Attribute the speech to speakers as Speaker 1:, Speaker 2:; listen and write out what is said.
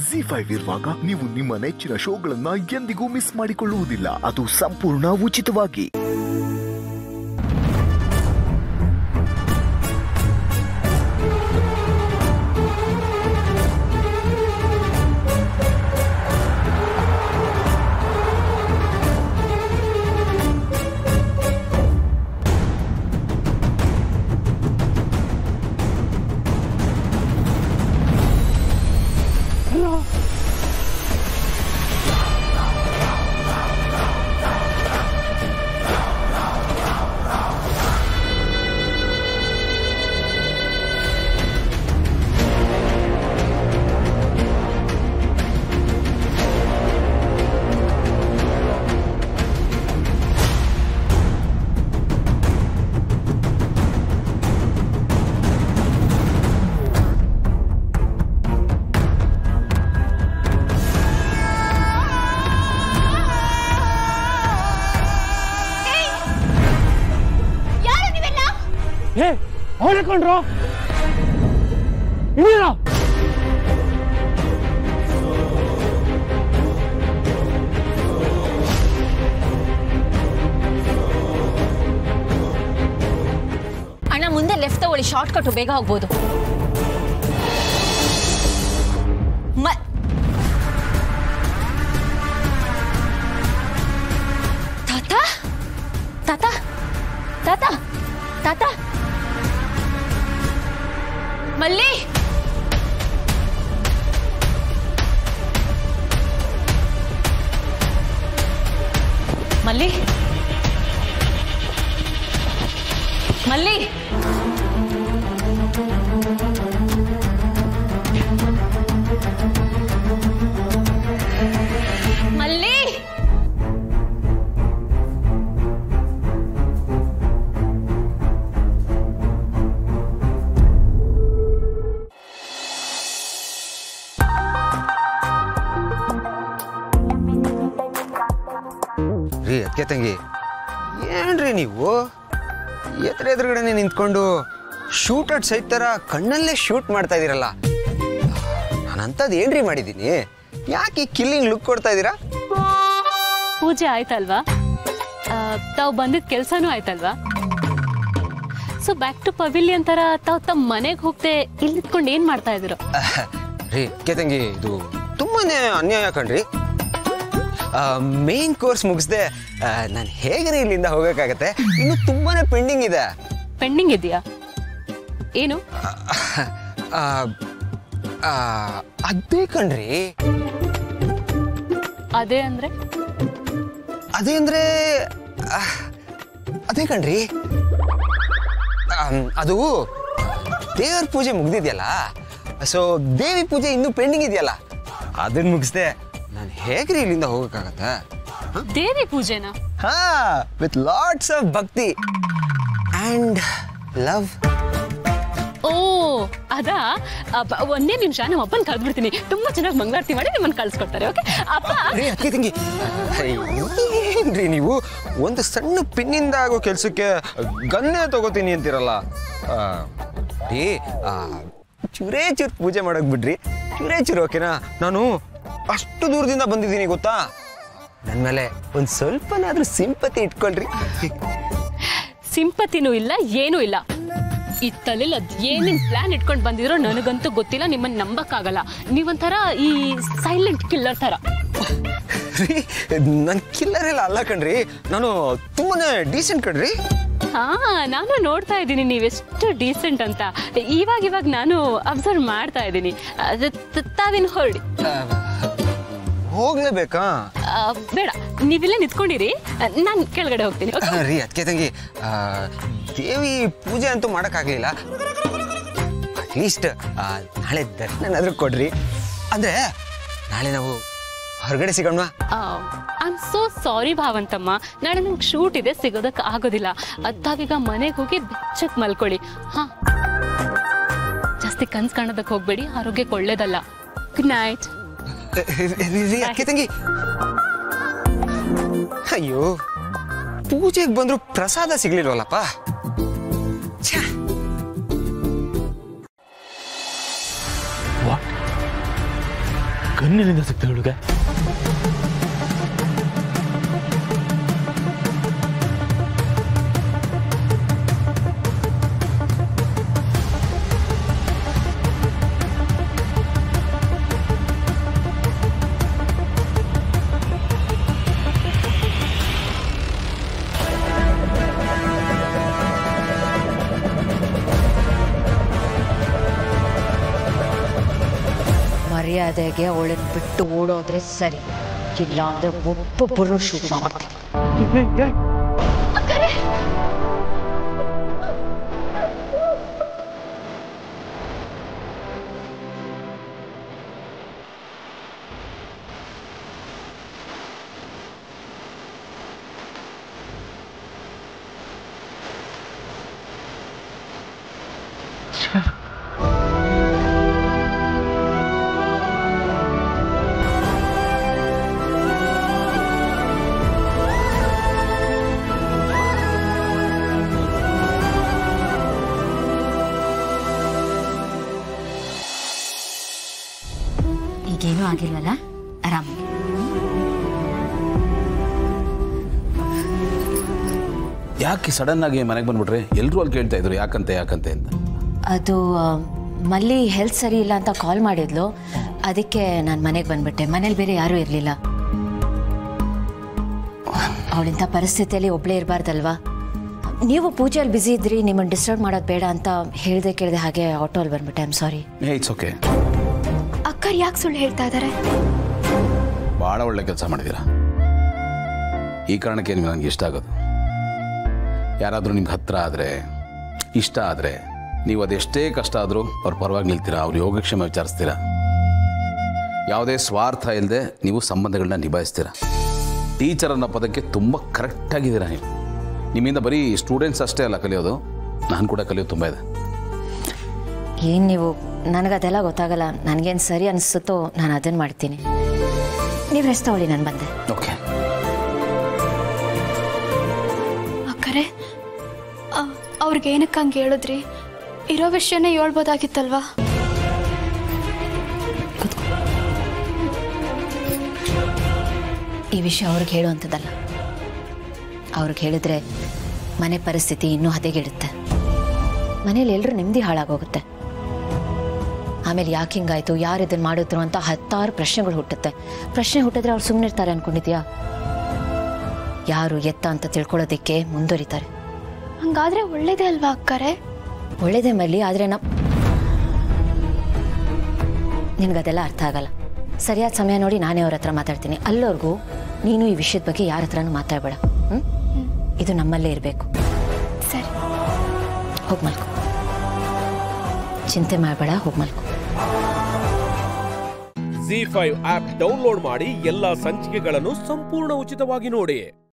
Speaker 1: G five ಇರುವಾಗ ನೀವು ನಿಮ್ಮ ನೆಚ್ಚಿನ ಶೋಗಳನ್ನ ಎಂದಿಗೂ ಮಿಸ್ ಮಾಡಿಕೊಳ್ಳುವುದಿಲ್ಲ ಅದು ಸಂಪೂರ್ಣ ಉಚಿತವಾಗಿ
Speaker 2: ಯಾರು ನೀವೆಲ್ಲ
Speaker 3: ಏ ಅವಳೆ ಕೊಂಡ್ರು ಇಳಿಯಲ್ಲ
Speaker 2: ಅಣ್ಣ ಮುಂದೆ ಲೆಫ್ಟ್ ತಗೊಳ್ಳಿ ಶಾರ್ಟ್ ಕಟ್ ಬೇಗ ಹೋಗ್ಬೋದು ಮ- ತಾತ ತಾತ ತಾತ ತಾತ ಮಲ್ಲಿ ಮಲ್ಲಿ ಮಲ್ಲಿ ಮಲ್ಲಿ
Speaker 4: ರೀ ಅದಕ್ಕೆ ತಂಗಿ ಏನ್ರಿ ನೀವು ಎತ್ರ ಎದುರುಗಡೆ ನಿಂತ್ಕೊಂಡು ಶೂಟ್ ಅಟ್ ಸೈತ್ ಥರ ಕಣ್ಣಲ್ಲೇ ಶೂಟ್ ಮಾಡ್ತಾ ಇದೀರಲ್ಲ ನಾನಂಥದ್ದು ಏನ್ರಿ ಮಾಡಿದ್ದೀನಿ ಯಾಕೆ ಕಿಲ್ಲಿಂಗ್ ಲುಕ್ ಕೊಡ್ತಾ ಇದ್ದೀರಾ
Speaker 5: ಪೂಜೆ ಆಯ್ತಲ್ವಾ ಆ, ತಾವು ಬಂದಿದ್ದ ಕೆಲಸನೂ ಆಯ್ತಲ್ವಾ ಸೊ ಬ್ಯಾಕ್ ಟು ಪವಿಲಿಯನ್ ತರ ತಾವು ತಮ್ಮ ಮನೆಗೆ ಹೋಗ್ತೆ ಇಲ್ಲಿ ನಿಂತ್ಕೊಂಡು ಏನ್ ಮಾಡ್ತಾ ಇದ್ರು
Speaker 4: ರೀ ಅದಕ್ಕೆ ತಂಗಿ ಇದು ತುಂಬಾನೇ ಅನ್ಯಾಯ ಕಣ್ರಿ ಮೇನ್ ಕೋರ್ಸ್ ಮುಗಿಸ್ದೆ ನಾನು ಹೇಗೆ ಇಲ್ಲಿಂದ ಹೋಗೋಕ್ಕಾಗತ್ತೆ ಇನ್ನು ತುಂಬಾನೇ ಪೆಂಡಿಂಗ್ ಇದೆ
Speaker 5: ಪೆಂಡಿಂಗ್ ಇದೆಯಾ ಏನು
Speaker 4: ಆ, ಆ, ಅದೇ ಕಣ್ರಿ
Speaker 5: ಅದೇ ಅಂದ್ರೆ
Speaker 4: ಅದೇ ಅಂದ್ರೆ ಆ, ಅದೇ ಕಣ್ರಿ ಆಮ್, ಅದು ದೇವರ ಪೂಜೆ ಮುಗ್ದಿದ್ಯಲ್ಲ ಸೊ ದೇವಿ ಪೂಜೆ ಇನ್ನೂ ಪೆಂಡಿಂಗ್ ಇದೆಯಲ್ಲ ಅದನ್ನ ಮುಗಿಸ್ದೆ ನಾನು ಹೇಗ್ರಿ ಇಲ್ಲಿಂದ ಹೋಗಕ್ಕಾಗತ್ತೆ
Speaker 5: ದೇವಿ ಪೂಜೆನಾ
Speaker 4: ಹಾ with lots of bhakti and love
Speaker 5: ಓ ಅದಾ ಅಪ್ಪ, ಒಂದೇ ನಿಮಿಷ ನಮ್ಮ ಅಪ್ಪನ ಕಳ್ದ್ಬಿಡ್ತೀನಿ ತುಂಬಾ ಚೆನ್ನಾಗಿ ಮಂಗಳಾರತಿ ಮಾಡಿ ನಿಮ್ಮನ್ನ ಕಳ್ಸ್ಕೊಡ್ತಾರೆ ಓಕೆ ಅಪ್ಪ
Speaker 4: ರೀ ಅಕ್ಕಿ ತಂಗಿ ಏನ್ರಿ ನೀವು ಒಂದು ಸಣ್ಣ ಪಿನ್ನಿಂದ ಆಗೋ ಕೆಲ್ಸಕ್ಕೆ ಗನ್ನೇ ತಗೋತೀನಿ ಅಂತೀರಲ್ಲ ಆ, ರೀ ಆ, ಚೂರೇ ಚೂರು ಪೂಜೆ ಮಾಡಕ್ ಬಿಡ್ರಿ ಚೂರೇ ಚೂರು ಓಕೆನಾ ನಾನು ಅಷ್ಟು ದೂರದಿಂದ ಬಂದಿದ್ದೀನಿ ಗೊತ್ತಾ ನನ್ನ ಮೇಲೆ ಒಂದು ಸ್ವಲ್ಪನಾದ್ರೂ ಸಿಂಪತಿ ಇಟ್ಕೊಳ್ರಿ
Speaker 5: ಸಿಂಪತಿನೂ ಇಲ್ಲ ಏನೂ ಇಲ್ಲ ಈ ತಲೆಲಿ ಅದ್ ಏನೇನ್ ಪ್ಲಾನ್ ಇಟ್ಕೊಂಡು ಬಂದಿದ್ರೋ ನನಗಂತೂ ಗೊತ್ತಿಲ್ಲ ನಿಮ್ಮನ್ನ ನಂಬಕ್ಕಾಗಲ್ಲ ನೀವೊಂಥರ ಈ ಸೈಲೆಂಟ್ ಕಿಲ್ಲರ್ ತರ
Speaker 4: ರೀ ನನ್ನ ಕಿಲ್ಲರ್ ಎಲ್ಲ ಅಲ್ಲ ಕಣ್ರಿ ನಾನು ತುಂಬಾನೇ ಡೀಸೆಂಟ್ ಕಣ್ರಿ
Speaker 5: ಹಾ ನಾನು ನೋಡ್ತಾ ಇದ್ದೀನಿ ನೀವೆಷ್ಟು ಡೀಸೆಂಟ್ ಅಂತ ಇವಾಗ ಇವಾಗ ನಾನು ಅಬ್ಸರ್ವ್ ಮಾಡ್ತಾ ಇದ್ದೀನಿ ಅದು ತ- ತಾವಿನ್ ಹೊರಡಿ
Speaker 4: ಆ, ಹೋಗ್ಲೇಬೇಕಾ
Speaker 5: ಆ, ಬೇಡ ನೀವಿಲ್ಲೇ ನಿಂತ್ಕೊಂಡಿರಿ ನಾನು ಕೆಳಗಡೆ ಹೋಗ್ತೀನಿ okay?
Speaker 4: ರೀ ಅದಕ್ಕೆ ತಂಗಿ ಆ, ದೇವಿ ಪೂಜೆ ಅಂತೂ ಮಾಡೋಕ್ಕಾಗಲಿಲ್ಲ ಅಟ್ಲೀಸ್ಟ್ ನಾಳೆ ದರ್ಶನನಾದ್ರೂ ಕೊಡ್ರಿ ಅಂದ್ರೆ ನಾಳೆ ನಾವು ಹೊರಗಡೆ ಸಿಗೋಣ
Speaker 5: ಐ ಆಮ್ ಸೋ ಸಾರಿ ಭಾವಂತಮ್ಮ ನಾಳೆ ನಮ್ಗೆ ಶೂಟ್ ಇದೆ ಸಿಗೋದಕ್ಕೆ ಆಗೋದಿಲ್ಲ ಅದ್ ತಾವೀಗ ಮನೆಗೆ ಹೋಗಿ ಬೆಚ್ಚಕ್ ಮಲ್ಕೊಳ್ಳಿ ಹಾ ಜಾಸ್ತಿ ಕನ್ಸ್ ಕಾಣೋದಕ್ಕೆ ಹೋಗ್ಬೇಡಿ ಆರೋಗ್ಯಕ್ಕೆ ಒಳ್ಳೇದಲ್ಲ ಗುಡ್ ನೈಟ್
Speaker 4: ರೀ ಅದಕ್ಕೆ ತಂಗಿ ಅಯ್ಯೋ ಪೂಜೆಗೆ ಬಂದ್ರು ಪ್ರಸಾದ ಸಿಗ್ಲಿಲ್ವಲ್ಲಪ್ಪ ಛೆ.
Speaker 3: ಗನ್ನಿನಿಂದ ಸಿಗ್ತಾ ಹುಡುಗ
Speaker 6: ಮರ್ಯಾದೆಗೆ ಅವಳನ್ನ ಬಿಟ್ಟು ಓಡೋದ್ರೆ ಸರಿ ಇಲ್ಲ ಅಂದ್ರೆ ಒಬ್ಬೊಬ್ಬರು ಶೂಟ್ ಮಾಡ್ತೀನಿ ಈಗೇನೂ ಆಗಿಲ್ವಲ್ಲ ಆರಾಮ್
Speaker 7: ಯಾಕೆ ಸಡನ್ ಆಗಿ ಮನೆಗೆ ಬಂದ್ಬಿಟ್ರೆ ಎಲ್ಲರೂ ಅಲ್ಲಿ ಕೇಳ್ತಾ ಇದ್ರು ಯಾಕಂತೆ ಯಾಕಂತೆ ಅಂತ
Speaker 6: ಅದು ಆ, ಮಲ್ಲಿ ಹೆಲ್ತ್ ಸರಿ ಇಲ್ಲ ಅಂತ ಕಾಲ್ ಮಾಡಿದ್ಲು ಅದಕ್ಕೆ ನಾನು ಮನೆಗೆ ಬಂದ್ಬಿಟ್ಟೆ ಮನೇಲಿ ಬೇರೆ ಯಾರೂ ಇರಲಿಲ್ಲ ಅವಳಿಂಥ ಪರಿಸ್ಥಿತಿಯಲ್ಲಿ ಒಬ್ಬಳೇ ಇರಬಾರ್ದಲ್ವಾ ನೀವು ಪೂಜೆಯಲ್ಲಿ ಬ್ಯುಸಿ ಇದ್ರಿ ನಿಮ್ಮನ್ನು ಡಿಸ್ಟರ್ಬ್ ಮಾಡೋದು ಬೇಡ ಅಂತ ಹೇಳ್ದೆ ಕೇಳಿದೆ ಹಾಗೆ ಆಟೋಲ್ಲಿ ಬಂದ್ಬಿಟ್ಟೆ ಐಮ್ ಸಾರಿ
Speaker 7: ಏ ಇಟ್ಸ್ ಓಕೆ
Speaker 8: ಅಕ್ಕರ್ ಯಾಕೆ ಸುಳ್ಳು ಹೇಳ್ತಾ ಇದ್ದಾರೆ
Speaker 7: ಭಾಳ ಒಳ್ಳೆ ಕೆಲಸ ಮಾಡಿದ್ದೀರಾ ಈ ಕಾರಣಕ್ಕೆ ನಿಮ್ಗೆ ನನಗೆ ಇಷ್ಟ ಆಗೋದು ಯಾರಾದರೂ ನಿಮ್ಗೆ ಹತ್ರ ಆದರೆ ಇಷ್ಟ ಆದರೆ ನೀವು ಅದೆಷ್ಟೇ ಕಷ್ಟ ಆದರೂ ಅವ್ರ ಪರವಾಗಿ ನಿಲ್ತೀರಾ ಅವ್ರ ಯೋಗಕ್ಷೇಮ ವಿಚಾರಿಸ್ತೀರಾ ಯಾವುದೇ ಸ್ವಾರ್ಥ ಇಲ್ಲದೆ ನೀವು ಸಂಬಂಧಗಳನ್ನ ನಿಭಾಯಿಸ್ತೀರಾ ಟೀಚರ್ ಅನ್ನೋ ಪದಕ್ಕೆ ತುಂಬ ಕರೆಕ್ಟಾಗಿದ್ದೀರಾ ನೀವು ನಿಮ್ಮಿಂದ ಬರೀ ಸ್ಟೂಡೆಂಟ್ಸ್ ಅಷ್ಟೇ ಅಲ್ಲ ಕಲಿಯೋದು ನಾನು ಕೂಡ ಕಲಿಯೋದು ತುಂಬ ಇದೆ
Speaker 6: ಏನು ನೀವು ನನಗದೆಲ್ಲ ಗೊತ್ತಾಗಲ್ಲ ನನಗೇನು ಸರಿ ಅನಿಸುತ್ತೋ ನಾನು ಅದನ್ನು ಮಾಡ್ತೀನಿ ನೀವು ರೆಸ್ಟ್ ತಗೊಳ್ಳಿ ನಾನು ಬಂದೆ
Speaker 7: ಓಕೆ
Speaker 8: ಅಕ್ಕರೆ ಅವ್ರಿಗೆ ಏನಕ್ಕೆ ಹಂಗೆ ಹೇಳಿದ್ರಿ ಇರೋ ವಿಷಯನೇ ಹೇಳ್ಬೋದಾಗಿತ್ತಲ್ವಾ
Speaker 6: ಈ ವಿಷಯ ಅವ್ರಿಗೆ ಹೇಳುವಂಥದ್ದಲ್ಲ ಅವ್ರಿಗೆ ಹೇಳಿದ್ರೆ ಮನೆ ಪರಿಸ್ಥಿತಿ ಇನ್ನೂ ಹದಗೆಡುತ್ತೆ ಮನೇಲಿ ಎಲ್ಲರೂ ನೆಮ್ಮದಿ ಹಾಳಾಗೋಗುತ್ತೆ ಆಮೇಲೆ ಯಾಕೆ ಹಿಂಗಾಯ್ತು ಯಾರು ಇದನ್ನು ಮಾಡಿದ್ರು ಅಂತ ಹತ್ತಾರು ಪ್ರಶ್ನೆಗಳು ಹುಟ್ಟುತ್ತೆ ಪ್ರಶ್ನೆ ಹುಟ್ಟಿದ್ರೆ ಅವ್ರು ಸುಮ್ಮನೆ ಇರ್ತಾರೆ ಅನ್ಕೊಂಡಿದ್ಯಾ ಯಾರು ಎತ್ತ ಅಂತ ತಿಳ್ಕೊಳ್ಳೋದಕ್ಕೆ ಮುಂದುವರಿತಾರೆ
Speaker 8: ಹಂಗಾದ್ರೆ ಒಳ್ಳೇದೇ ಅಲ್ವಾ ಅಕ್ಕರೆ
Speaker 6: ಒಳ್ಳೇದೇ ಮಲ್ಲಿ ಆದರೆ ನಮ್ ನಿನಗದೆಲ್ಲ ಅರ್ಥ ಆಗಲ್ಲ ಸರಿಯಾದ ಸಮಯ ನೋಡಿ ನಾನೇ ಅವ್ರ ಹತ್ರ ಮಾತಾಡ್ತೀನಿ ಅಲ್ಲವರೆಗೂ ನೀನು ಈ ವಿಷಯದ ಬಗ್ಗೆ ಯಾರ ಹತ್ರನೂ ಮಾತಾಡಬೇಡ ಹ್ಞೂ ಇದು ನಮ್ಮಲ್ಲೇ ಇರಬೇಕು
Speaker 8: ಸರಿ
Speaker 6: ಹೋಗಿ ಮಲ್ಕೊ ಚಿಂತೆ ಮಾಡಬೇಡ ಹೋಗಿ ಮಲ್ಕೊ
Speaker 9: ಜಿ ಫೈವ್ ಆಪ್ ಡೌನ್ಲೋಡ್ ಮಾಡಿ ಎಲ್ಲಾ ಸಂಚಿಕೆಗಳನ್ನು ಸಂಪೂರ್ಣ ಉಚಿತವಾಗಿ ನೋಡಿ